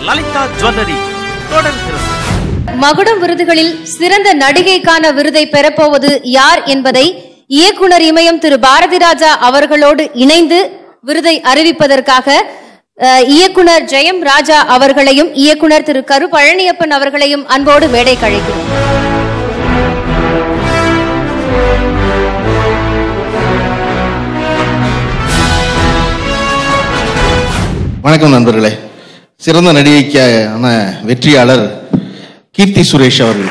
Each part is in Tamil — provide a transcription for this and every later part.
லலிதா ஜுவல்லரி தொடர்கிறது மகுடம் விருதுகளில் சிறந்த நடிகைக்கான விருதை பெறப்போவது யார் என்பதை இயக்குனர் இமயம் திரு பாரதி ராஜா அவர்களோடு இணைந்து விருதை அறிவிப்பதற்காக அஹ், இயக்குனர் ஜெயம் ராஜா அவர்களையும் இயக்குனர் திரு கரு பழனியப்பன் அவர்களையும் அன்போடு மேடை கழிக்கிறோம் வணக்கம் நண்பர்களே சிறந்த நடிகைக்கான வெற்றியாளர் கீர்த்தி சுரேஷ் அவர்கள்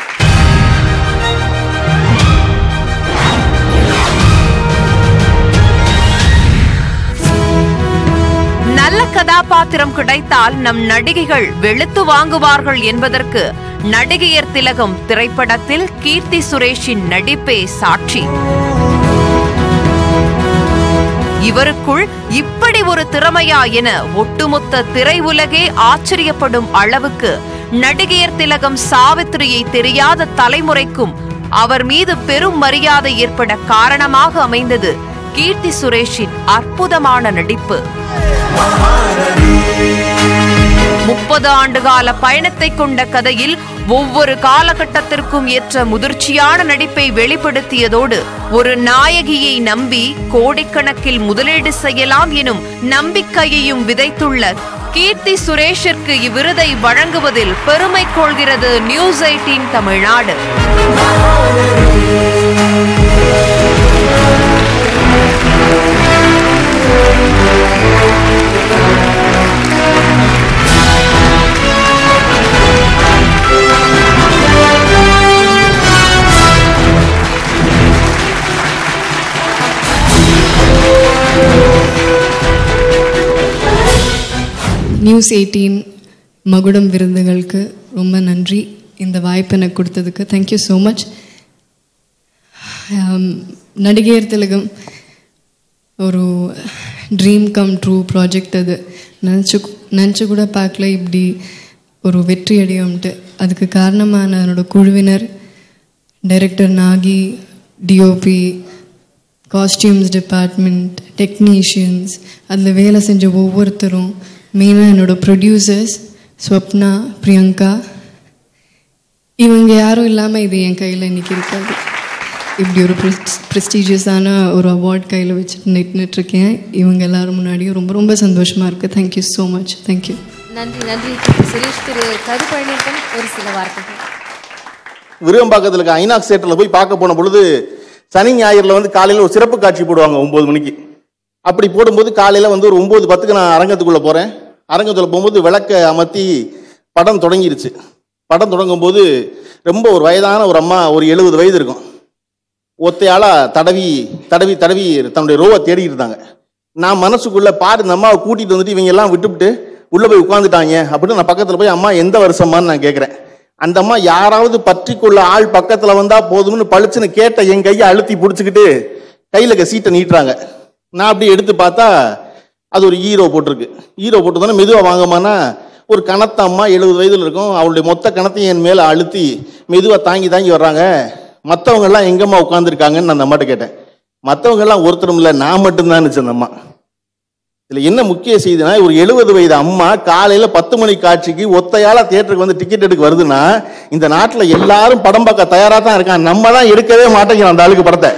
நல்ல கதாபாத்திரம் கிடைத்தால் நம் நடிகைகள் வெளுத்து வாங்குவார்கள் என்பதற்கு நடிகையர் திலகம் திரைப்படத்தில் கீர்த்தி சுரேஷின் நடிப்பே சாட்சி இவருக்குள் இப்படி ஒரு திறமையா என ஒட்டுமொத்த திரையுலகே ஆச்சரியப்படும் அளவுக்கு நடிகையர் திலகம் சாவித்திரியை தெரியாத தலைமுறைக்கும் அவர் மீது பெரும் மரியாதை ஏற்பட காரணமாக அமைந்தது கீர்த்தி சுரேஷின் அற்புதமான நடிப்பு முப்பது ஆண்டுகால பயணத்தை கொண்ட கதையில் ஒவ்வொரு காலகட்டத்திற்கும் ஏற்ற முதிர்ச்சியான நடிப்பை வெளிப்படுத்தியதோடு ஒரு நாயகியை நம்பி கோடிக்கணக்கில் முதலீடு செய்யலாம் எனும் நம்பிக்கையையும் விதைத்துள்ள கீர்த்தி சுரேஷிற்கு இவ்விருதை வழங்குவதில் பெருமை கொள்கிறது news eighteen Tamil Nadu news eighteen Magudam விருதுகளுக்கு ரொம்ப நன்றி இந்த வாய்ப்பு எனக்கு கொடுத்ததுக்கு தேங்க்யூ ஸோ மச் நடிகையர் திலகம் ஒரு ட்ரீம் கம் ட்ரூ ப்ராஜெக்ட் அது நினச்சி நினச்சி கூட பார்க்கல இப்படி ஒரு வெற்றி அடையும்ட்டு அதுக்கு காரணமான என்னோட குழுவினர் director Nagi DOP costumes department technicians அதில் வேலை செஞ்ச ஒவ்வொருத்தரும் மெயினாக என்னோட ப்ரொடியூசர்ஸ் ஸ்வப்னா பிரியங்கா இவங்க யாரும் இல்லாமல் இது என் கையில் இன்னைக்கு இருக்காது இப்படி ஒரு ப்ரெஸ்டீஜியஸான ஒரு அவார்ட் கையில் வச்சுட்டு நின்றுட்டுருக்கேன் இவங்க எல்லாரும் முன்னாடியும் ரொம்ப ரொம்ப சந்தோஷமாக இருக்குது தேங்க்யூ ஸோ மச் தேங்க்யூ நன்றி நன்றி திரு சுரேஷ் திரு கரு பழனியப்பன் ஒரு சில வார்த்தைகள் விருகம்பாக்கத்தில் இருக்க ஐநாக்ஸ் தேட்டரில் போய் பார்க்க போன பொழுது சனி ஞாயிறில் வந்து காலையில் ஒரு சிறப்பு காட்சி போடுவாங்க ஒம்பது மணிக்கு அப்படி போடும்போது காலையில் வந்து ஒரு ஒம்பது பத்துக்கு நான் அரங்கத்துக்குள்ளே போகிறேன் அரங்கத்தில் போகும்போது விளக்க அமர்த்தி படம் தொடங்கிருச்சு படம் தொடங்கும் போது ரொம்ப ஒரு வயதான ஒரு அம்மா ஒரு எழுபது வயது இருக்கும் ஒத்தையாளா தடவி தடவி தடவி தன்னுடைய ரோவை தேடிட்டு இருந்தாங்க நான் மனசுக்குள்ள பாரு இந்த அம்மாவை கூட்டிட்டு வந்துட்டு இவங்க எல்லாம் விட்டுவிட்டு உள்ள போய் உட்காந்துட்டாங்க அப்படின்னு நான் பக்கத்துல போய் அம்மா எந்த வருஷமான்னு நான் கேட்குறேன் அந்த அம்மா யாராவது பற்றி கொள்ள ஆள் பக்கத்துல வந்தா போதும்னு பளிச்சுன்னு கேட்ட என் கையை அழுத்தி பிடிச்சிக்கிட்டு கையில இருக்க சீட்டை நீட்டுறாங்க நான் அப்படியே எடுத்து பார்த்தா அது ஒரு ஹீரோ போட்டிருக்கு ஹீரோ போட்டிருந்தோன்னா மெதுவாக வாங்கம்மானா ஒரு கணத்த அம்மா எழுபது வயதில் இருக்கும் அவளுடைய மொத்த கணத்தையும் என் மேலே அழுத்தி மெதுவாக தாங்கி தாங்கி வர்றாங்க மற்றவங்க எல்லாம் எங்கம்மா உட்காந்துருக்காங்கன்னு நான் அந்த அம்மாட்ட கேட்டேன் மற்றவங்க எல்லாம் ஒருத்தரும் இல்லை நான் மட்டும்தான் அந்த அம்மா இதுல என்ன முக்கிய செய்தினா ஒரு எழுபது வயது அம்மா காலையில பத்து மணி காட்சிக்கு ஒத்தையால தியேட்டருக்கு வந்து டிக்கெட் எடுக்க வருதுன்னா இந்த நாட்டுல எல்லாரும் படம் பார்க்க தயாரா தான் இருக்கான் நம்ம தான் எடுக்கவே மாட்டேங்கிறோம் அந்த ஆளுக்கு படத்தை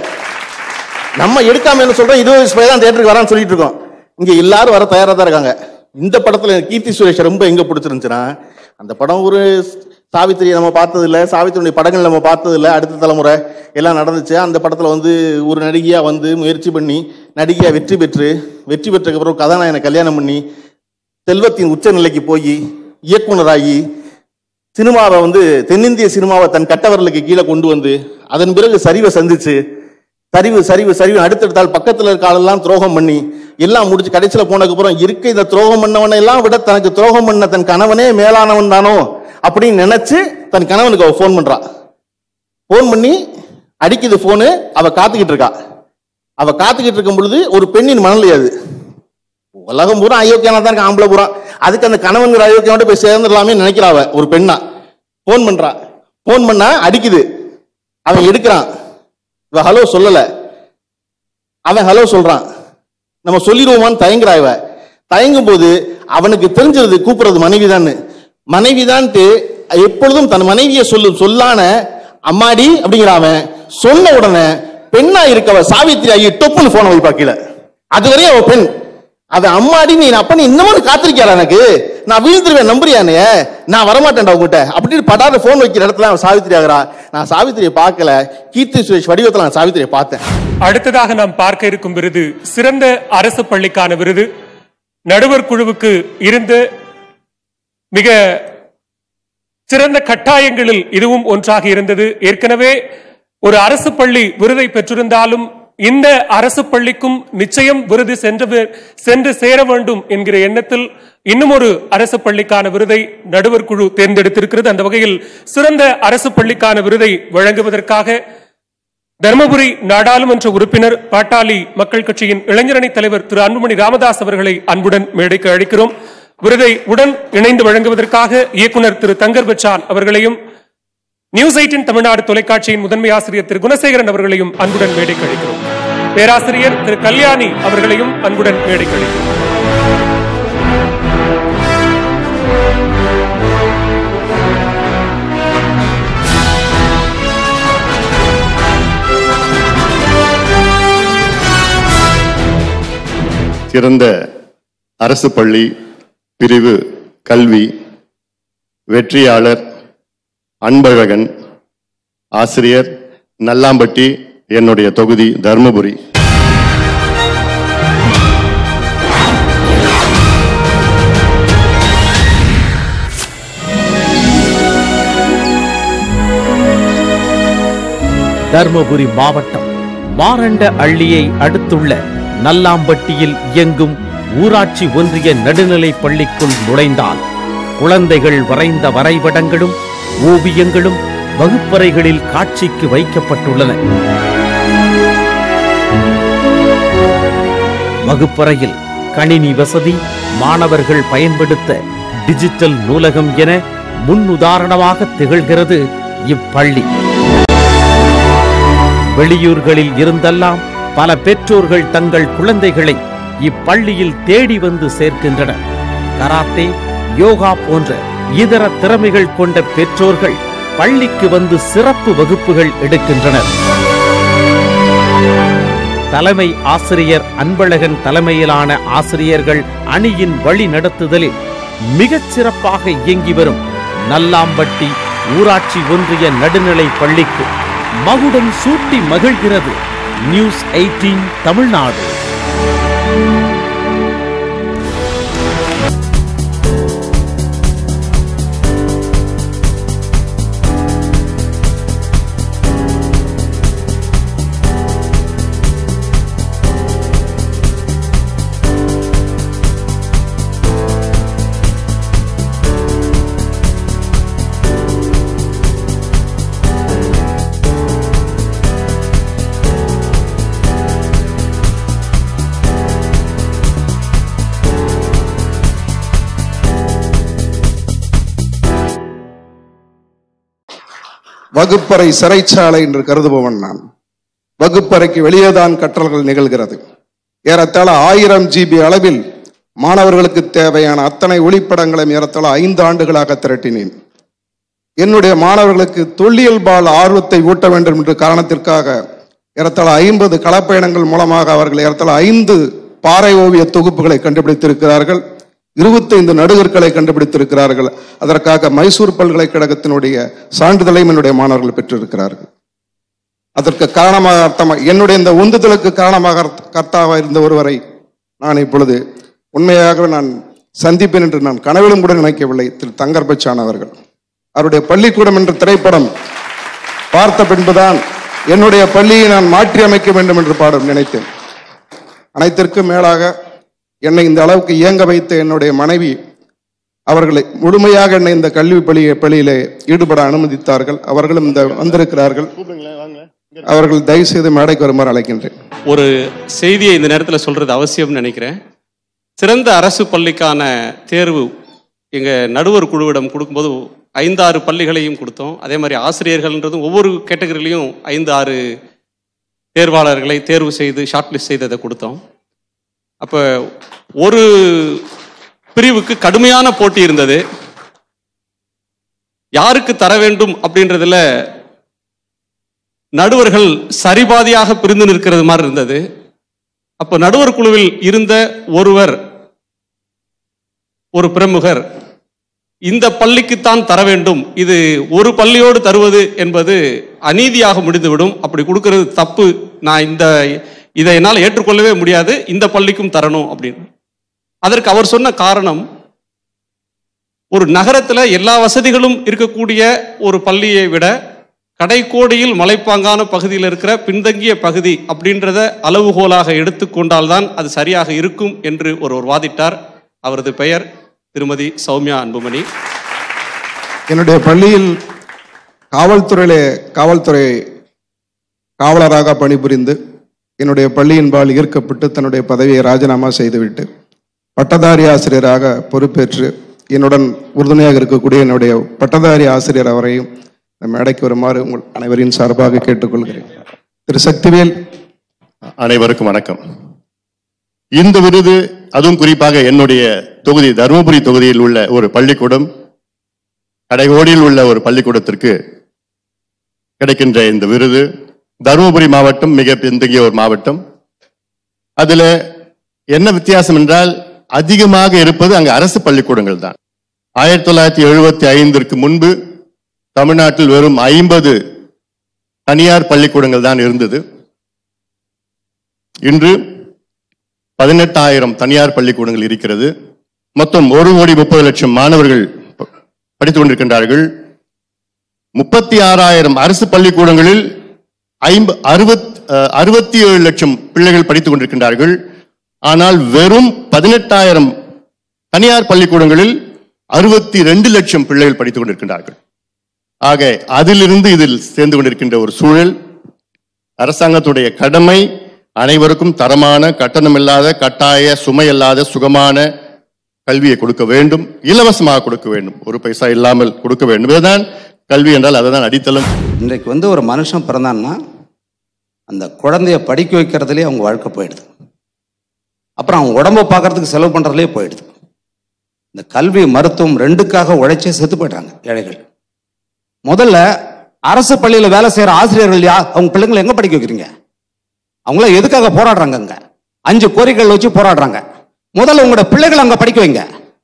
நம்ம எடுக்காம என்ன சொல்றோம் இருபது வயசு பையன் தான் தியேட்டருக்கு வரான்னு சொல்லிட்டு இருக்கோம் இங்க எல்லாரும் வர தயாரா தான் இருக்காங்க இந்த படத்துல எனக்கு கீர்த்தி சுரேஷ் ரொம்ப எங்க பிடிச்சிருந்துச்சுன்னா அந்த படம் ஒரு சாவித்திரி நம்ம பார்த்தது இல்ல சாவித்திரியுடைய படங்கள் நம்ம பார்த்தது இல்ல அடுத்த தலைமுறை எல்லாம் நடந்துச்சு அந்த படத்துல வந்து ஒரு நடிகையா வந்து முயற்சி பண்ணி நடிகையா வெற்றி பெற்று வெற்றி பெற்றதுக்கு அப்புறம் கதாநாயகனை கல்யாணம் பண்ணி செல்வத்தின் உச்ச நிலைக்கு போய் இயக்குனராகி சினிமாவை வந்து தென்னிந்திய சினிமாவை தன் கட்டவரலுக்கு கீழே கொண்டு வந்து அதன் பிறகு சரிவை சந்திச்சு சரிவு சரிவு சரிவு அடுத்தடுத்தால் பக்கத்துல இருக்க ஆளெல்லாம் துரோகம் பண்ணி எல்லாம் முடிச்சு கடைசியில போனதுக்கு அப்புறம் இருக்க இந்த துரோகம் பண்ணவனை எல்லாம் விட தனக்கு துரோகம் பண்ண தன் கணவனே மேலானவன் தானோ அப்படின்னு நினைச்சு தன் கணவனுக்கு அவ ஃபோன் பண்றா ஃபோன் பண்ணி அடிக்குது ஃபோனு அவ காத்துக்கிட்டு இருக்கா அவ காத்துக்கிட்டு இருக்கும் பொழுது ஒரு பெண்ணின் மனநிலை அது உலகம் பூரா அயோக்கியனா தான் இருக்க ஆம்பளை பூரா அதுக்கு அந்த கணவன்கிற அயோக்கியோட போய் சேர்ந்துடலாமே நினைக்கிறா அவ ஒரு பெண்ணா ஃபோன் பண்றா ஃபோன் பண்ணா அடிக்குது அவன் எடுக்கிறான் இவ ஹலோ சொல்லல அவன் ஹலோ சொல்றான் நம்ம சொல்லிடுவோமான்னு தயங்குறா இவ தயங்கும் போது அவனுக்கு தெரிஞ்சது கூப்பிடுறது மனைவிதான்னு மனைவிதான்ட்டு எப்பொழுதும் தன் மனைவியை சொல்லும் சொல்லான அம்மாடி அப்படிங்கிற அவன் சொன்ன உடனே பெண்ணா இருக்கவ சாவித்திரி ஆகி டொப்புன்னு போன வைப்பா கீழே அதுவரையும் அவ பெண் அவன் அம்மாடி நீ அப்ப நீ இன்னமும் காத்திருக்கியா எனக்கு நான் வீழ்ந்துருவேன் நம்புறியானே நான் வரமாட்டேன்டா உங்ககிட்ட அப்படின்னு படாத போன் வைக்கிற இடத்துல அவன் சாவித்திரி ஆகிறா நான் சாவித்திரியை பார்க்கல கீர்த்தி சுரேஷ் வடிவத்தில் நான் சாவித்திரியை பார்த்தேன் அடுத்ததாக நாம் பார்க்க இருக்கும் விருது சிறந்த அரசு பள்ளிக்கான விருது நடுவர் குழுவுக்கு இருந்த மிக சிறந்த கட்டாயங்களில் இதுவும் ஒன்றாக இருந்தது ஏற்கனவே ஒரு அரசு பள்ளி விருதை பெற்றிருந்தாலும் இந்த அரசு பள்ளிக்கும் நிச்சயம் விருது சென்று சென்று சேர வேண்டும் என்கிற எண்ணத்தில் இன்னும் ஒரு அரசு பள்ளிக்கான விருதை நடுவர் குழு தேர்ந்தெடுத்திருக்கிறது அந்த வகையில் சிறந்த அரசு பள்ளிக்கான விருதை வழங்குவதற்காக தருமபுரி நாடாளுமன்ற உறுப்பினர் பாட்டாளி மக்கள் கட்சியின் இளைஞரணி தலைவர் திரு அன்புமணி ராமதாஸ் அவர்களை அன்புடன் மேடைக்கு அழைக்கிறோம் விருதை உடன் இணைந்து வழங்குவதற்காக இயக்குனர் திரு தங்கர் பச்சான் அவர்களையும் நியூஸ் எயிட்டின் தமிழ்நாடு தொலைக்காட்சியின் முதன்மை ஆசிரியர் திரு குணசேகரன் அவர்களையும் அன்புடன் மேடைக்கு அழைக்கிறோம் பேராசிரியர் திரு கல்யாணி அவர்களையும் அன்புடன் மேடைக்கு அழைக்கிறோம் சிறந்த அரசு பள்ளி பிரிவு கல்வி வெற்றியாளர் அன்பழகன் ஆசிரியர் நல்லாம்பட்டி என்னுடைய தொகுதி தர்மபுரி தர்மபுரி மாவட்டம் மாரண்ட அள்ளியை அடுத்துள்ள நல்லாம்பட்டியில் இயங்கும் ஊராட்சி ஒன்றிய நடுநிலைப் பள்ளிக்குள் நுழைந்தால் குழந்தைகள் வரைந்த வரைபடங்களும் ஓவியங்களும் வகுப்பறைகளில் காட்சிக்கு வைக்கப்பட்டுள்ளன வகுப்பறையில் கணினி வசதி மாணவர்கள் பயன்படுத்த டிஜிட்டல் நூலகம் என முன்னுதாரணமாக திகழ்கிறது இப்பள்ளி வெளியூர்களில் இருந்தெல்லாம் பல பெற்றோர்கள் தங்கள் குழந்தைகளை இப்பள்ளியில் தேடி வந்து சேர்க்கின்றனர் கராத்தே யோகா போன்ற இதர திறமைகள் கொண்ட பெற்றோர்கள் பள்ளிக்கு வந்து சிறப்பு வகுப்புகள் எடுக்கின்றனர் தலைமை ஆசிரியர் அன்பழகன் தலைமையிலான ஆசிரியர்கள் அணியின் வழி நடத்துதலில் மிகச் சிறப்பாக இயங்கி வரும் நல்லாம்பட்டி ஊராட்சி ஒன்றிய நடுநிலை பள்ளிக்கு மகுடம் சூட்டி மகிழ்கிறது நியூஸ் எயிட்டீன் தமிழ்நாடு வகுப்பறை சிறைச்சாலை என்று கருதுபவன் நான் வகுப்பறைக்கு வெளியேதான் கற்றல்கள் நிகழ்கிறது ஏறத்தாழ ஆயிரம் ஜிபி அளவில் மாணவர்களுக்கு தேவையான அத்தனை ஒளிப்படங்களையும் ஏறத்தாழ ஐந்து ஆண்டுகளாக திரட்டினேன் என்னுடைய மாணவர்களுக்கு தொல்லியல் பால் ஆர்வத்தை ஊட்ட வேண்டும் என்ற காரணத்திற்காக ஏறத்தாழ ஐம்பது களப்பயணங்கள் மூலமாக அவர்கள் ஏறத்தாழ ஐந்து பாறை ஓவிய தொகுப்புகளை கண்டுபிடித்திருக்கிறார்கள் இருபத்தைந்து நடுகர்களை கண்டுபிடித்திருக்கிறார்கள் அதற்காக மைசூர் பல்கலைக்கழகத்தினுடைய சான்றிதழையும் என்னுடைய மாணவர்கள் பெற்றிருக்கிறார்கள் அதற்கு காரணமாக அர்த்தமா என்னுடைய இந்த உந்துதலுக்கு காரணமாக கர்த்தாவாக இருந்த ஒருவரை நான் இப்பொழுது உண்மையாகவே நான் சந்திப்பேன் என்று நான் கனவிலும் கூட நினைக்கவில்லை திரு தங்கர் பச்சான் அவர்கள் அவருடைய பள்ளிக்கூடம் என்ற திரைப்படம் பார்த்த பின்புதான் என்னுடைய பள்ளியை நான் மாற்றி அமைக்க வேண்டும் என்று பாடம் நினைத்தேன் அனைத்திற்கும் மேலாக என்னை இந்த அளவுக்கு இயங்க வைத்த என்னுடைய மனைவி அவர்களை முழுமையாக என்னை இந்த கல்வி பள்ளி பள்ளியிலே ஈடுபட அனுமதித்தார்கள் அவர்களும் இந்த வந்திருக்கிறார்கள் அவர்கள் தயவு செய்து மேடைக்கு வருமாறு அழைக்கின்றேன் ஒரு செய்தியை இந்த நேரத்தில் சொல்றது அவசியம்னு நினைக்கிறேன் சிறந்த அரசு பள்ளிக்கான தேர்வு எங்க நடுவர் குழுவிடம் கொடுக்கும்போது ஐந்தாறு பள்ளிகளையும் கொடுத்தோம் அதே மாதிரி ஆசிரியர்கள்ன்றதும் ஒவ்வொரு கேட்டகரிலையும் ஐந்து ஆறு தேர்வாளர்களை தேர்வு செய்து ஷார்ட் லிஸ்ட் செய்ததை கொடுத்தோம் அப்ப ஒரு பிரிவுக்கு கடுமையான போட்டி இருந்தது யாருக்கு தர வேண்டும் அப்படின்றதுல நடுவர்கள் சரிபாதியாக பிரிந்து நிற்கிறது மாதிரி இருந்தது அப்ப நடுவர் குழுவில் இருந்த ஒருவர் ஒரு பிரமுகர் இந்த பள்ளிக்குத்தான் தர வேண்டும் இது ஒரு பள்ளியோடு தருவது என்பது அநீதியாக முடிந்துவிடும் அப்படி கொடுக்கிறது தப்பு நான் இந்த இதை என்னால் ஏற்றுக்கொள்ளவே முடியாது இந்த பள்ளிக்கும் தரணும் அப்படின்னு அதற்கு அவர் சொன்ன காரணம் ஒரு நகரத்துல எல்லா வசதிகளும் இருக்கக்கூடிய ஒரு பள்ளியை விட கடைக்கோடியில் மலைப்பாங்கான பகுதியில் இருக்கிற பின்தங்கிய பகுதி அப்படின்றத அளவுகோலாக எடுத்துக்கொண்டால்தான் அது சரியாக இருக்கும் என்று ஒருவர் வாதிட்டார் அவரது பெயர் திருமதி சௌமியா அன்புமணி என்னுடைய பள்ளியில் காவல்துறையிலே காவல்துறை காவலராக பணிபுரிந்து என்னுடைய பள்ளியின்பால் ஈர்க்கப்பட்டு தன்னுடைய பதவியை ராஜினாமா செய்துவிட்டு பட்டதாரி ஆசிரியராக பொறுப்பேற்று என்னுடன் உறுதுணையாக இருக்கக்கூடிய என்னுடைய பட்டதாரி ஆசிரியர் அவரையும் இந்த மேடைக்கு வருமாறு உங்கள் அனைவரின் சார்பாக கேட்டுக்கொள்கிறேன் திரு சக்திவேல் அனைவருக்கும் வணக்கம் இந்த விருது அதுவும் குறிப்பாக என்னுடைய தொகுதி தருமபுரி தொகுதியில் உள்ள ஒரு பள்ளிக்கூடம் கடைகோடியில் உள்ள ஒரு பள்ளிக்கூடத்திற்கு கிடைக்கின்ற இந்த விருது தருமபுரி மாவட்டம் மிக பின்தங்கிய ஒரு மாவட்டம் அதுல என்ன வித்தியாசம் என்றால் அதிகமாக இருப்பது அங்கு அரசு பள்ளிக்கூடங்கள் தான் ஆயிரத்தி தொள்ளாயிரத்தி எழுபத்தி ஐந்திற்கு முன்பு தமிழ்நாட்டில் வெறும் ஐம்பது தனியார் பள்ளிக்கூடங்கள் தான் இருந்தது இன்று பதினெட்டாயிரம் தனியார் பள்ளிக்கூடங்கள் இருக்கிறது மொத்தம் ஒரு கோடி முப்பது லட்சம் மாணவர்கள் ப- படித்துக் கொண்டிருக்கின்றார்கள் முப்பத்தி ஆறாயிரம் அரசு பள்ளிக்கூடங்களில் ஐம்ப அறுபத் அஹ், அறுபத்தி ஏழு லட்சம் பிள்ளைகள் படித்துக் கொண்டிருக்கின்றார்கள் ஆனால் வெறும் பதினெட்டாயிரம் தனியார் பள்ளிக்கூடங்களில் அறுபத்தி ரெண்டு லட்சம் பிள்ளைகள் படித்துக் கொண்டிருக்கின்றார்கள் ஆக அதிலிருந்து இதில் சேர்ந்து கொண்டிருக்கின்ற ஒரு சூழல் அரசாங்கத்துடைய கடமை அனைவருக்கும் தரமான கட்டணமில்லாத கட்டாய சுமையில்லாத சுகமான கல்வியை கொடுக்க வேண்டும் இலவசமாக கொடுக்க வேண்டும் ஒரு பைசா இல்லாமல் கொடுக்க வேண்டும் இதுதான் கல்வி என்றால் அதுதான் அடித்தளம் இன்றைக்கு வந்து ஒரு மனுஷன் பிறந்தான்னா அந்த குழந்தைய படிக்க வைக்கிறதுலேயே அவங்க வாழ்க்கை போயிடுது அப்புறம் அவங்க உடம்ப பார்க்கறதுக்கு செலவு பண்ணுறதுலேயே போயிடுது இந்த கல்வி மருத்துவம் ரெண்டுக்காக உழைச்சே செத்து போயிட்டாங்க ஏழைகள் முதல்ல அரசு பள்ளியில் வேலை செய்கிற ஆசிரியர்கள் யா அவங்க பிள்ளைங்களை எங்கே படிக்க வைக்கிறீங்க அவங்கள எதுக்காக போராடுறாங்க அங்க அஞ்சு கோரிக்கைகள் வச்சு போராடுறாங்க முதல்ல உங்களோட பிள்ளைகளை அங்கே படிக்க வைங்க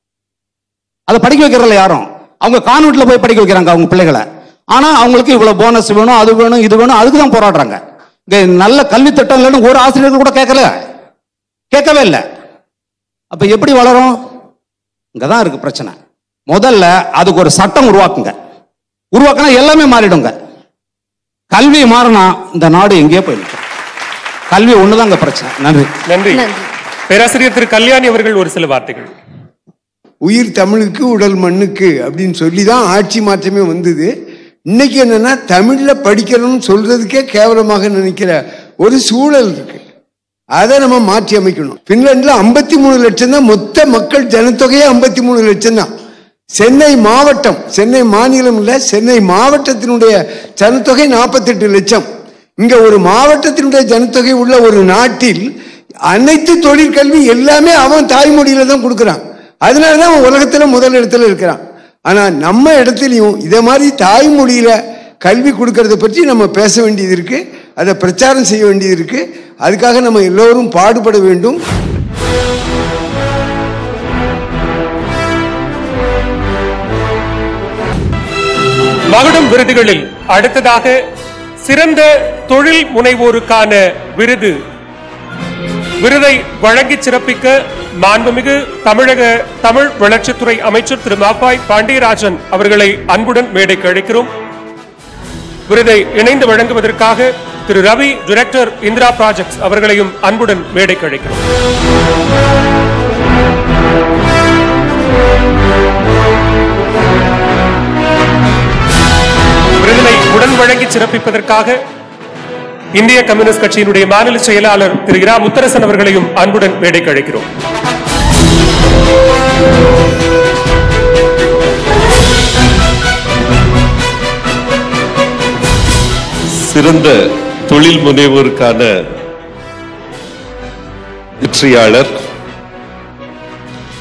அதை படிக்க வைக்கிறதில்ல யாரும் அவங்க கான்வென்ட்ல போய் படிக்க வைக்கிறாங்க அவங்க பிள்ளைகளை ஆனா அவங்களுக்கு இவ்வளவு போனஸ் வேணும் அது வேணும் இது வேணும் அதுக்கு தான் போராடுறாங்க இங்க நல்ல கல்வி திட்டம் இல்லைன்னு ஒரு ஆசிரியர்கள் கூட கேட்கல கேட்கவே இல்லை அப்ப எப்படி வளரும் இங்கதான் இருக்கு பிரச்சனை முதல்ல அதுக்கு ஒரு சட்டம் உருவாக்குங்க உருவாக்கினா எல்லாமே மாறிடுங்க கல்வி மாறினா இந்த நாடு எங்கேயோ போயிருக்கு கல்வி ஒண்ணுதான் இங்க பிரச்சனை நன்றி நன்றி பேராசிரியர் திரு கல்யாணி அவர்கள் ஒரு சில வார்த்தைகள் உயிர் தமிழுக்கு உடல் மண்ணுக்கு அப்படின்னு சொல்லி தான் ஆட்சி மாற்றமே வந்தது இன்னைக்கு என்னன்னா தமிழ்ல படிக்கணும்னு சொல்றதுக்கே கேவலமாக நினைக்கிற ஒரு சூழல் இருக்கு அதை நம்ம மாற்றி அமைக்கணும் பின்லாந்துல ஐம்பத்தி மூணு லட்சம் தான் மொத்த மக்கள் ஜனத்தொகையே ஐம்பத்தி மூணு லட்சம் தான் சென்னை மாவட்டம் சென்னை மாநிலம் இல்ல சென்னை மாவட்டத்தினுடைய ஜனத்தொகை நாற்பத்தெட்டு லட்சம் இங்க ஒரு மாவட்டத்தினுடைய ஜனத்தொகை உள்ள ஒரு நாட்டில் அனைத்து தொழிற்கல்வி எல்லாமே அவன் தாய்மொழியில தான் கொடுக்குறான் அதனால தான் அவன் உலகத்துல முதல் இடத்துல இருக்கிறான் ஆனா நம்ம இடத்துலையும் இதே மாதிரி தாய்மொழியில கல்வி கொடுக்கறத பற்றி நம்ம பேச வேண்டியது இருக்கு அதை பிரச்சாரம் செய்ய வேண்டியது இருக்கு அதுக்காக நம்ம எல்லோரும் பாடுபட வேண்டும் மகுடம் விருதுகளில் அடுத்ததாக சிறந்த தொழில் முனைவோருக்கான விருது விருதை வழங்கி சிறப்பிக்க மாண்புமிகு தமிழக தமிழ் வளர்ச்சித்துறை அமைச்சர் திரு மாப்பாய் பாண்டியராஜன் அவர்களை அன்புடன் மேடைக்கு அழைக்கிறோம் விருதை இணைந்து வழங்குவதற்காக திரு ரவி டைரக்டர் இந்திரா ப்ராஜெக்ட்ஸ் அவர்களையும் அன்புடன் மேடைக்கு அழைக்கிறோம் விருதினை உடன் வழங்கி சிறப்பிப்பதற்காக இந்திய கம்யூனிஸ்ட் கட்சியினுடைய மாநில செயலாளர் திரு இரா முத்தரசன் அவர்களையும் அன்புடன் மேடைக்கு அழைக்கிறோம் சிறந்த தொழில் முனைவோருக்கான வெற்றியாளர்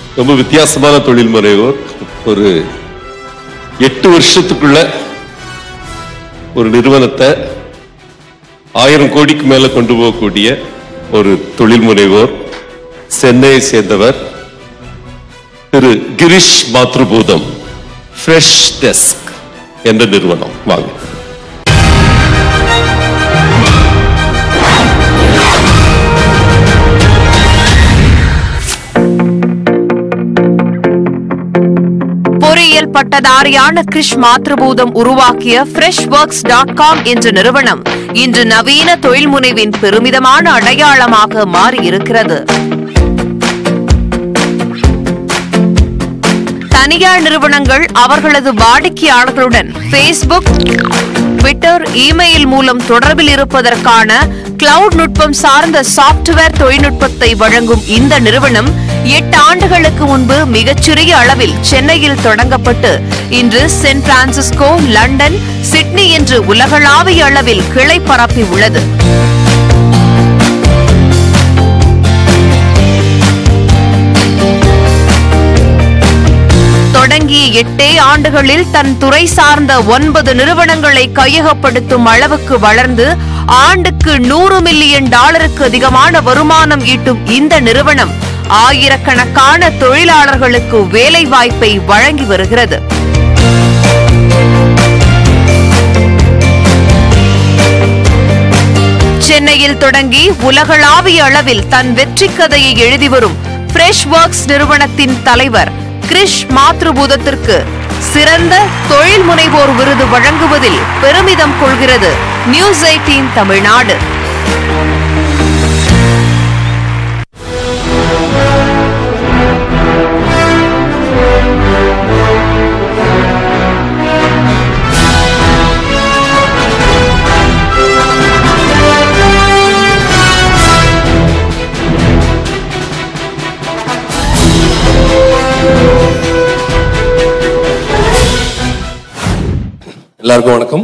ரொம்ப வித்தியாசமான தொழில் முனைவோர் ஒரு எட்டு வருஷத்துக்குள்ள ஒரு நிறுவனத்தை ஆயிரம் கோடிக்கு மேல கொண்டு போகக்கூடிய ஒரு தொழில் முனைவோர் சென்னையை சேர்ந்தவர் திரு கிரிஷ் மாத்ருபூதம் ஃப்ரெஷ் டெஸ்க் என்ற நிறுவனம் வாங்க பொறியியல் பட்டதாரியான கிரிஷ் மாத்ருபூதம் உருவாக்கிய ஃப்ரெஷ் ஒர்க்ஸ் டாட் காம் என்ற நிறுவனம் இன்று நவீன தொழில் முனைவின் பெருமிதமான அடையாளமாக மாறியிருக்கிறது தனியார் நிறுவனங்கள் அவர்களது வாடிக்கையாளர்களுடன் ஃபேஸ்புக் ட்விட்டர் இமெயில் மூலம் தொடர்பில் இருப்பதற்கான கிளவுட் நுட்பம் சார்ந்த சாப்ட்வேர் தொழில்நுட்பத்தை வழங்கும் இந்த நிறுவனம் எட்டு ஆண்டுகளுக்கு முன்பு மிகச்சிறிய அளவில் சென்னையில் தொடங்கப்பட்டு இன்று சென் பிரான்சிஸ்கோ லண்டன் சிட்னி என்று உலகளாவிய அளவில் கிளை பரப்பி உள்ளது தொடங்கிய எட்டே ஆண்டுகளில் தன் துறை சார்ந்த ஒன்பது நிறுவனங்களை கையகப்படுத்தும் அளவுக்கு வளர்ந்து ஆண்டுக்கு நூறு மில்லியன் டாலருக்கு அதிகமான வருமானம் ஈட்டும் இந்த நிறுவனம் ஆயிரக்கணக்கான தொழிலாளர்களுக்கு வேலை வாய்ப்பை வழங்கி வருகிறது சென்னையில் தொடங்கி உலகளாவிய அளவில் தன் வெற்றி கதையை எழுதி வரும் ஃப்ரெஷ் ஒர்க்ஸ் நிறுவனத்தின் தலைவர் கிரிஷ் மாத்ருபூதத்திற்கு சிறந்த தொழில் முனைவோர் விருது வழங்குவதில் பெருமிதம் கொள்கிறது நியூஸ் எயிட்டீன் தமிழ்நாடு எல்லாருக்கும் வணக்கம்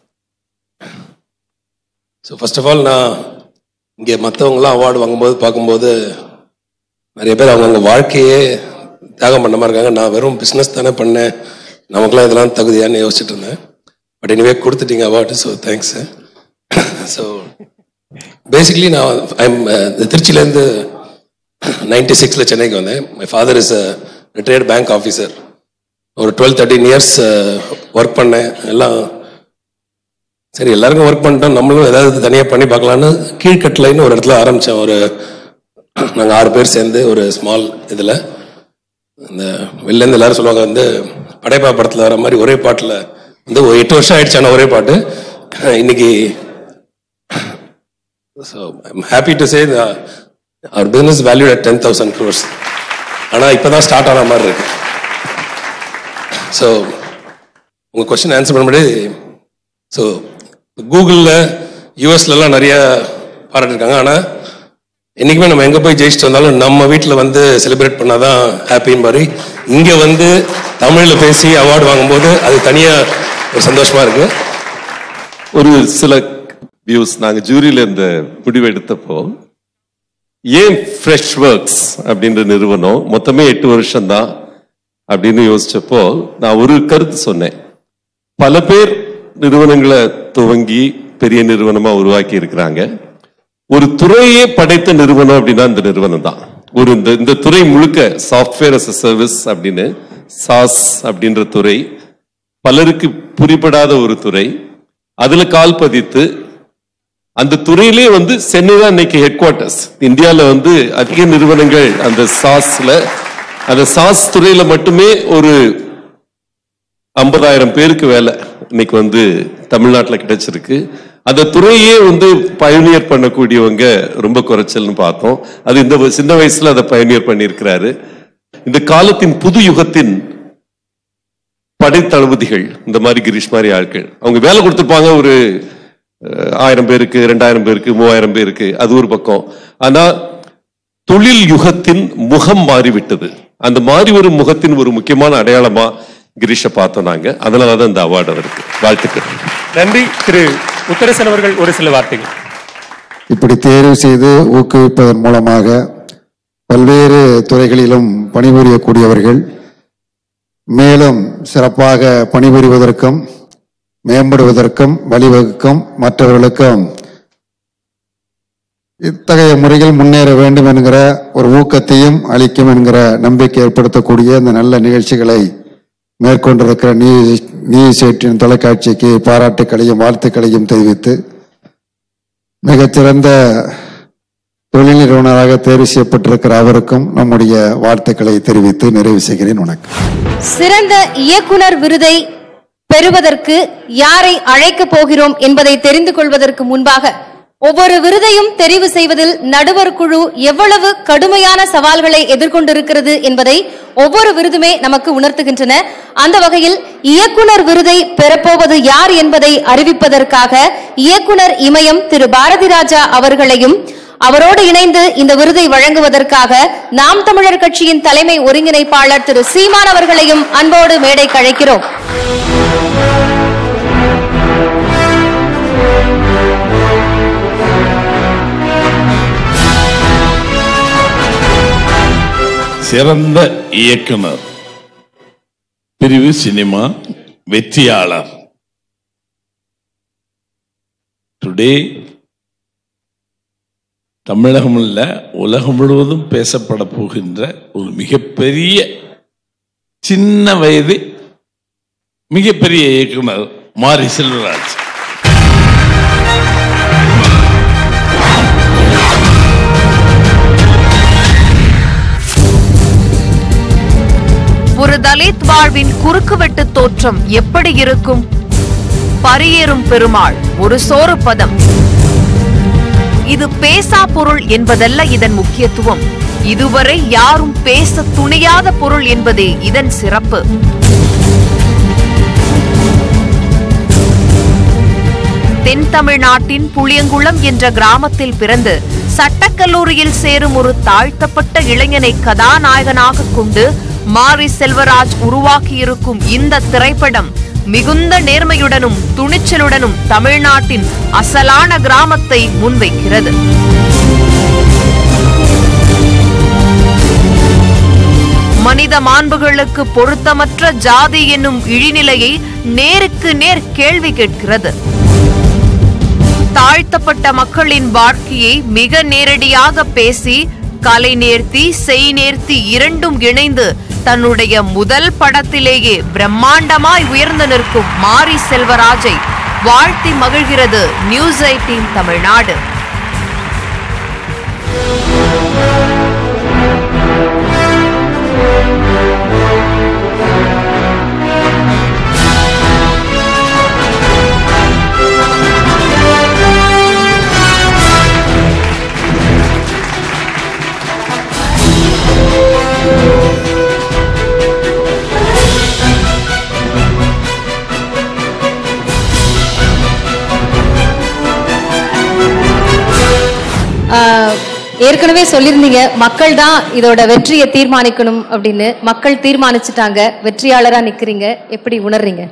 ஸோ ஃபர்ஸ்ட் ஆஃப் ஆல் நான் இங்கே மற்றவங்களாம் அவார்டு வாங்கும்போது பார்க்கும்போது நிறைய பேர் அவங்கவுங்க வாழ்க்கையே தியாகம் பண்ண மாதிரி இருக்காங்க நான் வெறும் பிஸ்னஸ் தானே பண்ணேன் நமக்குலாம் இதெல்லாம் தகுதியான்னு யோசிச்சுட்டு இருந்தேன் பட் எனிவே கொடுத்துட்டீங்க award so thanks so basically நான் ஐம் திருச்சியிலேருந்து நைன்டி சிக்ஸில் சென்னைக்கு வந்தேன் my father is a retired bank officer ஒரு டுவெல் தேர்ட்டின் இயர்ஸ் ஒர்க் பண்ணேன் எல்லாம் சரி எல்லாருக்கும் ஒர்க் பண்ணிட்டோம் நம்மளும் ஏதாவது தனியாக பண்ணி பார்க்கலான்னு கீழ்கட்டளைன்னு ஒரு இடத்துல ஆரம்பித்தேன் ஒரு நாங்கள் ஆறு பேர் சேர்ந்து ஒரு ஸ்மால் இதில் இந்த வெளிலேருந்து எல்லாரும் சொல்லுவாங்க வந்து படைப்பா படத்தில் வர மாதிரி ஒரே பாட்டில் வந்து ஒரு எட்டு வருஷம் ஆயிடுச்சான ஒரே பாட்டு இன்னைக்கு so I'm happy to say our business value at ten thousand crores ஆனால் இப்போ தான் ஸ்டார்ட் ஆன மாதிரி இருக்கு ஸோ உங்கள் கொஸ்டின் ஆன்சர் பண்ண முடியாது ஸோ கூகுளில் யூஎஸ்லலாம் நிறைய பாராட்டிருக்காங்க ஆனால் என்றைக்குமே நம்ம எங்கே போய் ஜெயிச்சுட்டு வந்தாலும் நம்ம வீட்டில் வந்து செலிப்ரேட் பண்ணாதான் ஹாப்பின்னு மாதிரி இங்கே வந்து தமிழில் பேசி அவார்டு வாங்கும்போது அது தனியாக ஒரு சந்தோஷமாக இருக்கு ஒரு சில வியூஸ் நாங்க ஜூரியில இந்த முடிவு எடுத்தப்போ ஏன் ஃப்ரெஷ் ஒர்க்ஸ் அப்படின்ற நிறுவனம் மொத்தமே எட்டு வருஷம் தான் அப்படின்னு யோசிச்சப்போ நான் ஒரு கருத்து சொன்னேன் பல பேர் நிறுவனங்களை துவங்கி பெரிய நிறுவனமா உருவாக்கி இருக்கிறாங்க ஒரு துறையே படைத்த நிறுவனம் அப்படின்னா இந்த நிறுவனம் தான் ஒரு இந்த இந்த துறை முழுக்க சாஃப்ட்வேர் அஸ் சர்வீஸ் அப்படின்னு சாஸ் அப்படின்ற துறை பலருக்கு புரிபடாத ஒரு துறை அதுல கால் பதித்து அந்த துறையிலே வந்து சென்னை தான் இன்னைக்கு ஹெட் குவார்ட்டர்ஸ் இந்தியாவில் வந்து அதிக நிறுவனங்கள் அந்த சாஸ்ல அந்த சாஸ் துறையில மட்டுமே ஒரு ஐம்பதாயிரம் பேருக்கு வேலை இன்னைக்கு வந்து தமிழ்நாட்டில் கிடைச்சிருக்கு அந்த துறையே வந்து பயனியர் பண்ணக்கூடியவங்க ரொம்ப குறைச்சல்னு பார்த்தோம் அது இந்த வ- சின்ன வயசுல அதை பயனியர் பண்ணியிருக்கிறாரு இந்த காலத்தின் புது யுகத்தின் படைத்தளபதிகள் இந்த மாதிரி கிரீஷ் மாதிரி ஆட்கள் அவங்க வேலை கொடுத்துருப்பாங்க ஒரு அஹ், ஆயிரம் பேருக்கு ரெண்டாயிரம் பேருக்கு மூவாயிரம் பேருக்கு அது ஒரு பக்கம் ஆனா தொழில் யுகத்தின் முகம் மாறிவிட்டது அந்த மாறி வரும் முகத்தின் ஒரு முக்கியமான அடையாளமா கிரீஷை பார்த்தோம் நாங்க அதனாலதான் இந்த அவார்டு அவருக்கு வாழ்த்துக்கள் நன்றி திரு முத்தரசன் அவர்கள் ஒரு சில வார்த்தைகள் இப்படி தேர்வு செய்து ஊக்குவிப்பதன் மூலமாக பல்வேறு துறைகளிலும் பணிபுரியக்கூடியவர்கள் மேலும் சிறப்பாக பணிபுரிவதற்கும் மேம்படுவதற்கும் வழிவகுக்கும் மற்றவர்களுக்கும் இத்தகைய முறையில் முன்னேற வேண்டும் என்கிற ஒரு ஊக்கத்தையும் அளிக்கும் என்கிற நம்பிக்கை ஏற்படுத்தக்கூடிய இந்த நல்ல நிகழ்ச்சிகளை மேற்கொண்டிருக்கிற நியூஸ் நியூஸ் எயிட்டின் தொலைக்காட்சிக்கு பாராட்டுக்களையும் வாழ்த்துக்களையும் தெரிவித்து மிகச்சிறந்த தொழில் நிறுவனராக தேர்வு செய்யப்பட்டிருக்கிற அவருக்கும் நம்முடைய வாழ்த்துக்களை தெரிவித்து நிறைவு செய்கிறேன் வணக்கம் சிறந்த இயக்குனர் விருதை பெறுவதற்கு யாரை அழைக்கப் போகிறோம் என்பதை தெரிந்து கொள்வதற்கு முன்பாக ஒவ்வொரு விருதையும் தெரிவு செய்வதில் நடுவர் குழு எவ்வளவு கடுமையான சவால்களை எதிர்கொண்டிருக்கிறது என்பதை ஒவ்வொரு விருதுமே நமக்கு உணர்த்துகின்றன அந்த வகையில் இயக்குனர் விருதை பெறப்போவது யார் என்பதை அறிவிப்பதற்காக இயக்குனர் இமயம் திரு பாரதி ராஜா அவர்களையும் அவரோடு இணைந்து இந்த விருதை வழங்குவதற்காக நாம் தமிழர் கட்சியின் தலைமை ஒருங்கிணைப்பாளர் திரு சீமான் அவர்களையும் அன்போடு மேடைக்கு அழைக்கிறோம் சிறந்த இயக்குனர் பிரிவு சினிமா வெற்றியாளர் டுடே தமிழகம் இல்ல உலகம் முழுவதும் பேசப்பட போகின்ற ஒரு மிகப்பெரிய சின்ன வயது மிகப்பெரிய இயக்குனர் மாரி செல்வராஜ் ஒரு தலித் வாழ்வின் குறுக்குவெட்டு தோற்றம் எப்படி இருக்கும் பரியேறும் பெருமாள் ஒரு சோறு பதம் இது பேசா பொருள் என்பதல்ல இதன் முக்கியத்துவம் இதுவரை யாரும் பேச துணியாத பொருள் என்பதே இதன் சிறப்பு தென் தமிழ்நாட்டின் புளியங்குளம் என்ற கிராமத்தில் பிறந்து சட்டக்கல்லூரியில் சேரும் ஒரு தாழ்த்தப்பட்ட இளைஞனை கதாநாயகனாக கொண்டு மாரி செல்வராஜ் உருவாக்கியிருக்கும் இந்த திரைப்படம் மிகுந்த நேர்மையுடனும் துணிச்சலுடனும் தமிழ்நாட்டின் அசலான கிராமத்தை முன்வைக்கிறது மனித மாண்புகளுக்கு பொருத்தமற்ற ஜாதி என்னும் இழிநிலையை நேருக்கு நேர் கேள்வி கேட்கிறது தாழ்த்தப்பட்ட மக்களின் வாழ்க்கையை மிக நேரடியாக பேசி கலை நேர்த்தி செய் நேர்த்தி இரண்டும் இணைந்து தன்னுடைய முதல் படத்திலேயே பிரம்மாண்டமாய் உயர்ந்து நிற்கும் மாரி செல்வராஜை வாழ்த்தி மகிழ்கிறது நியூஸ் எயிட்டீன் தமிழ்நாடு ஆஹ், ஏற்கனவே சொல்லியிருந்தீங்க மக்கள் தான் இதோட வெற்றியை தீர்மானிக்கணும் அப்படின்னு மக்கள் தீர்மானிச்சுட்டாங்க வெற்றியாளரா நிக்கிறீங்க எப்படி உணர்றீங்க